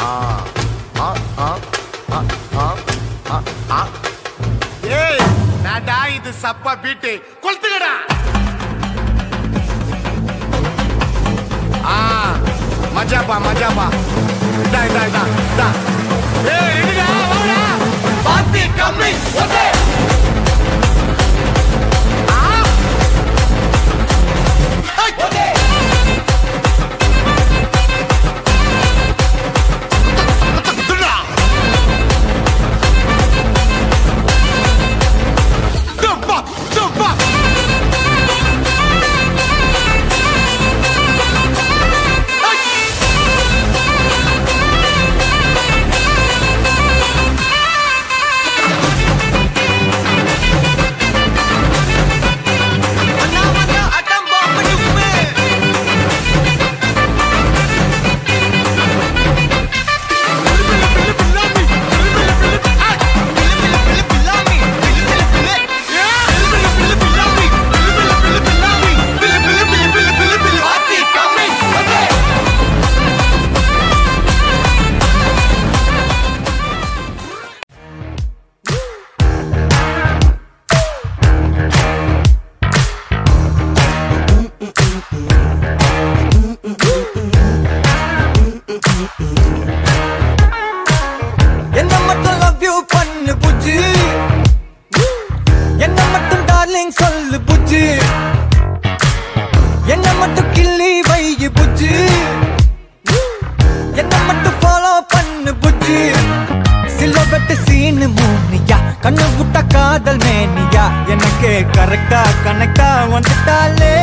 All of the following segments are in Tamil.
ஆ ஆ ஆ ஆ ஆ ஆ ஆ ஏய் நாடா இது சப்பா பீட்டு கொளுத்துக்கடா ஆ மஜாப்பா மஜாப்பா இதா இதா இதா இதா ஏய் ரெடிடா வாடா பாத்தி கம்மி ஓகே ஆ ஓகே Dumpa! Dumpa! என்ன மட்டும் லவ் யூ பண்ணு புஜ்ஜி என்ன மட்டும் டார்லிங் சொல்லு புஜ்ஜி என்ன மட்டும் கிள்ளி வை புஜ்ஜி என்ன மட்டும் ஃபாலோ பண்ணு புஜ்ஜி சிலவட்டு சீனு மூனியா கண்ணு விட்ட காதல் மேனியா எனக்கு கரெக்டா கனெக்டா வந்துட்டாலே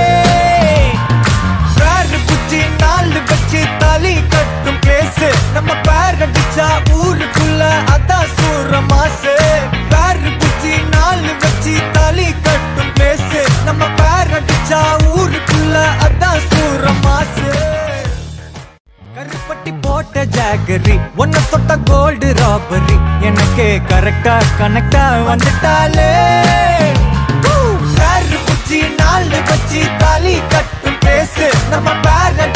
பேரு புச்சி நாலு வச்சு தாலி கட்டும் பிளேஸ் நம்ம பேர் அடிச்சா ஊருக்குள்ள அதான் சூற மாசு பேரு புச்சி நாலு வச்சு தாலி கட்டும் பிளேஸ் நம்ம பேர் அடிச்சா ஊருக்குள்ள அதான் சூற மாசு கருப்பட்டி போட்ட ஜாகரி ஒன்ன தொட்ட கோல்டு ராபரி எனக்கு கரெக்டா கனெக்டா வந்துட்டாலே பேரு குச்சி நாலு வச்சு தாலி கட்டும் பேசு நம்ம பேர